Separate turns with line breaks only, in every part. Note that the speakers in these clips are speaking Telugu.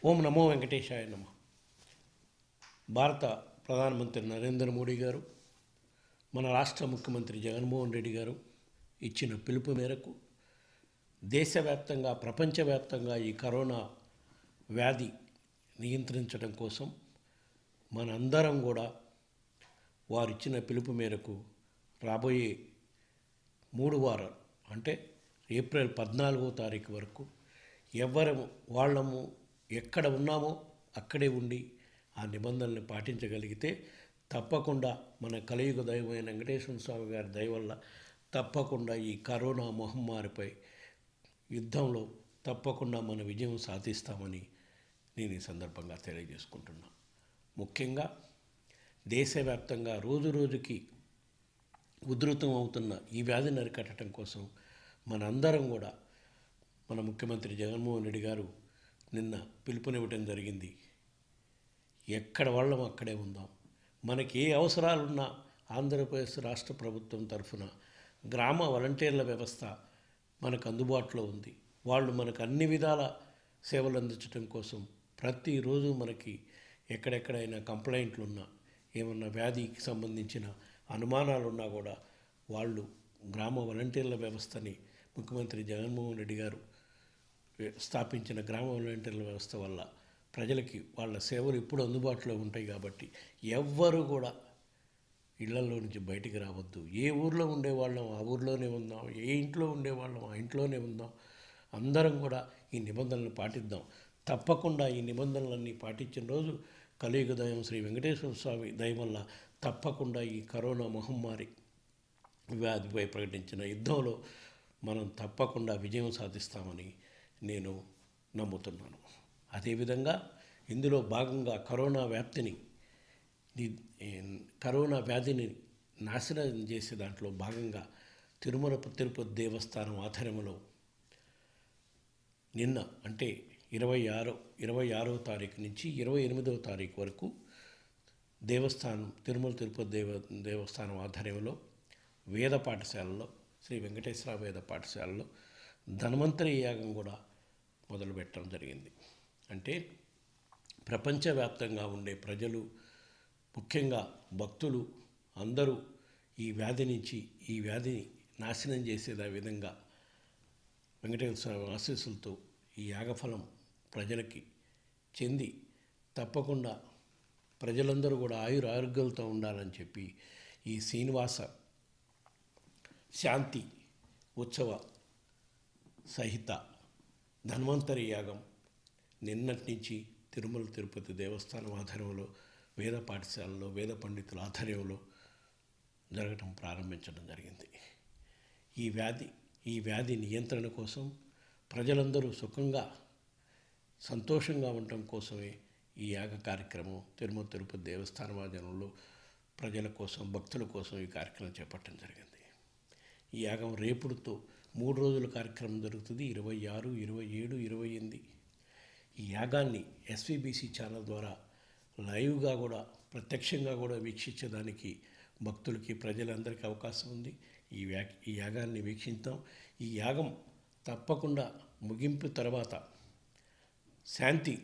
ఓం నమో వెంకటేశాయ నమ భారత ప్రధానమంత్రి నరేంద్ర మోడీ గారు మన రాష్ట్ర ముఖ్యమంత్రి జగన్మోహన్ రెడ్డి గారు ఇచ్చిన పిలుపు మేరకు దేశవ్యాప్తంగా ప్రపంచవ్యాప్తంగా ఈ కరోనా వ్యాధి నియంత్రించడం కోసం మనందరం కూడా వారిచ్చిన పిలుపు మేరకు రాబోయే మూడు వారాలు అంటే ఏప్రిల్ పద్నాలుగో తారీఖు వరకు ఎవరము వాళ్ళము ఎక్కడ ఉన్నామో అక్కడే ఉండి ఆ నిబంధనల్ని పాటించగలిగితే తప్పకుండా మన కలియుగ దైవమైన వెంకటేశ్వర స్వామి గారి దయ వల్ల తప్పకుండా ఈ కరోనా మహమ్మారిపై యుద్ధంలో తప్పకుండా మన విజయం సాధిస్తామని నేను ఈ సందర్భంగా తెలియజేసుకుంటున్నా ముఖ్యంగా దేశవ్యాప్తంగా రోజు రోజుకి ఉధృతం అవుతున్న ఈ వ్యాధిని అరికట్టడం కోసం మనందరం కూడా మన ముఖ్యమంత్రి జగన్మోహన్ రెడ్డి గారు నిన్న పిలుపునివ్వటం జరిగింది ఎక్కడ వాళ్ళం అక్కడే ఉందాం మనకి ఏ అవసరాలున్నా ఆంధ్రప్రదేశ్ రాష్ట్ర ప్రభుత్వం తరఫున గ్రామ వాలంటీర్ల వ్యవస్థ మనకు అందుబాటులో ఉంది వాళ్ళు మనకు అన్ని విధాల సేవలు అందించడం కోసం ప్రతిరోజు మనకి ఎక్కడెక్కడైనా కంప్లైంట్లు ఉన్నా ఏమన్నా వ్యాధికి సంబంధించిన అనుమానాలు ఉన్నా కూడా వాళ్ళు గ్రామ వాలంటీర్ల వ్యవస్థని ముఖ్యమంత్రి జగన్మోహన్ రెడ్డి గారు స్థాపించిన గ్రామ వాలంటీర్ల వ్యవస్థ వల్ల ప్రజలకి వాళ్ళ సేవలు ఇప్పుడు అందుబాటులో ఉంటాయి కాబట్టి ఎవ్వరు కూడా ఇళ్లలో నుంచి బయటికి రావద్దు ఏ ఊర్లో ఉండేవాళ్ళం ఆ ఊర్లోనే ఉందాం ఏ ఇంట్లో ఉండేవాళ్ళం ఆ ఇంట్లోనే ఉందాం అందరం కూడా ఈ నిబంధనలు పాటిద్దాం తప్పకుండా ఈ నిబంధనలన్నీ పాటించిన రోజు కలియుగ దయం శ్రీ వెంకటేశ్వర స్వామి దయ వల్ల తప్పకుండా ఈ కరోనా మహమ్మారి వ్యాధిపై ప్రకటించిన యుద్ధంలో మనం తప్పకుండా విజయం సాధిస్తామని నేను నమ్ముతున్నాను అదేవిధంగా ఇందులో భాగంగా కరోనా వ్యాప్తిని ని- ఏ- కరోనా వ్యాధిని నాశనం చేసే దాంట్లో భాగంగా తిరుమల తిరుపతి దేవస్థానం ఆధ్వర్యంలో నిన్న అంటే ఇరవై ఆరో ఇరవై ఆరో తారీఖు నుంచి ఇరవై ఎనిమిదవ తారీఖు వరకు దేవస్థానం తిరుమల తిరుపతి దేవ దేవస్థానం ఆధ్వర్యంలో వేద పాఠశాలలో శ్రీ వెంకటేశ్వర వేద పాఠశాలలో ధన్వంతరి యాగం కూడా మొదలుపెట్టడం జరిగింది అంటే ప్రపంచవ్యాప్తంగా ఉండే ప్రజలు ముఖ్యంగా భక్తులు అందరూ ఈ వ్యాధి నుంచి ఈ వ్యాధిని నాశనం చేసేదా విధంగా వెంకటేశ్వర స్వామి ఆశీస్సులతో ఈ యాగఫలం ప్రజలకి చెంది తప్పకుండా ప్రజలందరూ కూడా ఆయుర ఆరోగ్యాలతో ఉండాలని చెప్పి ఈ శ్రీనివాస శాంతి ఉత్సవ సహిత ధన్వంతరి యాగం నిన్నటి నుంచి తిరుమల తిరుపతి దేవస్థానం ఆధ్వర్యంలో వేద పాఠశాలలో వేద పండితుల ఆధ్వర్యంలో జరగటం ప్రారంభించడం జరిగింది ఈ వ్యాధి ఈ వ్యాధి నియంత్రణ కోసం ప్రజలందరూ సుఖంగా సంతోషంగా ఉండటం కోసమే ఈ యాగ కార్యక్రమం తిరుమల తిరుపతి దేవస్థానం ఆధ్వర్యంలో ప్రజల కోసం భక్తుల కోసం ఈ కార్యక్రమం చేపట్టడం జరిగింది ఈ యాగం రేపుడుతో మూడు రోజుల కార్యక్రమం జరుగుతుంది ఇరవై ఆరు ఇరవై ఏడు ఇరవై ఎనిమిది ఈ యాగాన్ని ఎస్విబిసి ఛానల్ ద్వారా లైవ్గా కూడా ప్రత్యక్షంగా కూడా వీక్షించడానికి భక్తులకి ప్రజలందరికీ అవకాశం ఉంది ఈ వ్యా ఈ యాగాన్ని వీక్షిద్దాం ఈ యాగం తప్పకుండా ముగింపు తర్వాత శాంతి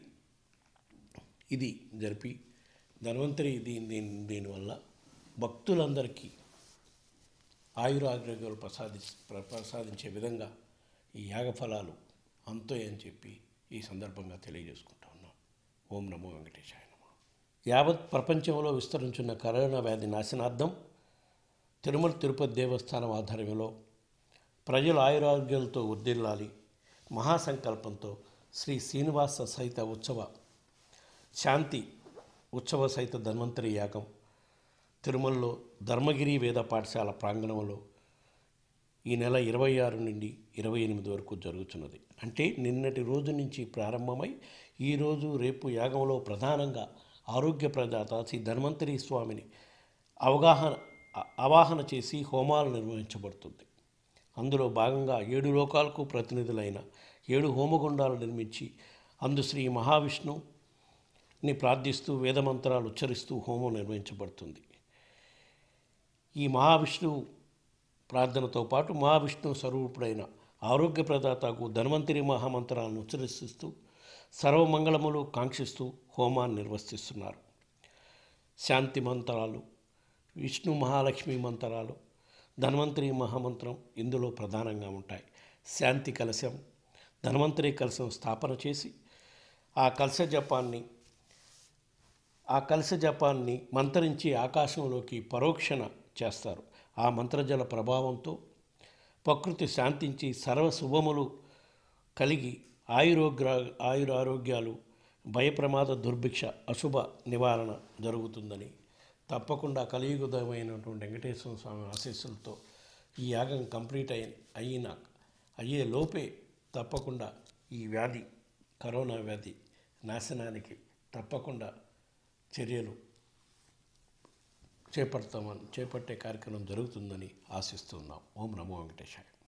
ఇది జరిపి ధన్వంతరి దీని దీని దీనివల్ల భక్తులందరికీ ఆయురారోగ్యాలు ప్రసాది ప్ర- ప్రసాదించే విధంగా ఈ యాగ ఫలాలు అంతాయని చెప్పి ఈ సందర్భంగా తెలియజేసుకుంటా ఉన్నాం ఓం నమో వెంకటేశాయ నమః యావత్ ప్రపంచంలో విస్తరించున్న కరోనా వ్యాధి నాశనార్థం తిరుమల తిరుపతి దేవస్థానం ఆధ్వర్యంలో ప్రజలు ఆయురారోగ్యాలతో వర్ధిల్లాలి మహాసంకల్పంతో శ్రీ శ్రీనివాస సహిత ఉత్సవ శాంతి ఉత్సవ సహిత ధన్వంతరి యాగం తిరుమలలో ధర్మగిరి వేద పాఠశాల ప్రాంగణంలో ఈ నెల ఇరవై ఆరు నుండి ఇరవై ఎనిమిది వరకు జరుగుతున్నది అంటే నిన్నటి రోజు నుంచి ప్రారంభమై ఈరోజు రేపు యాగంలో ప్రధానంగా ఆరోగ్య ప్రదాత శ్రీ ధన్వంతరి స్వామిని అవగాహన అ- అవాహన చేసి హోమాలు నిర్వహించబడుతుంది అందులో భాగంగా ఏడు లోకాలకు ప్రతినిధులైన ఏడు హోమగుండాలు నిర్మించి అందు శ్రీ మహావిష్ణుని ప్రార్థిస్తూ వేదమంత్రాలు ఉచ్చరిస్తూ హోమం నిర్వహించబడుతుంది ఈ మహావిష్ణువు ప్రార్థనతో పాటు మహావిష్ణువు స్వరూపుడైన ఆరోగ్య ప్రదాతకు ధన్వంతరి మహామంత్రాలను ఉచ్చరిస్తూ సర్వమంగళములు కాంక్షిస్తూ హోమాన్ని నిర్వర్తిస్తున్నారు శాంతి మంత్రాలు విష్ణు మహాలక్ష్మి మంత్రాలు ధన్వంతరి మహామంత్రం ఇందులో ప్రధానంగా ఉంటాయి శాంతి కలశం ధన్వంతరి కలశం స్థాపన చేసి ఆ కలశ జపాన్ని ఆ కలశ జపాన్ని మంత్రించి ఆకాశంలోకి పరోక్షణ చేస్తారు ఆ మంత్రజల ప్రభావంతో ప్రకృతి శాంతించి సర్వ శుభములు కలిగి ఆయురోగ్ర ఆయురారోగ్యాలు భయప్రమాద దుర్భిక్ష అశుభ నివారణ జరుగుతుందని తప్పకుండా కలియుగమైనటువంటి వెంకటేశ్వర స్వామి ఆశీస్సులతో ఈ యాగం కంప్లీట్ అయి అయిన అయ్యే లోపే తప్పకుండా ఈ వ్యాధి కరోనా వ్యాధి నాశనానికి తప్పకుండా చర్యలు చేపడతామని చేపట్టే కార్యక్రమం జరుగుతుందని ఆశిస్తున్నాం ఓం నమో వెంకటేశాయ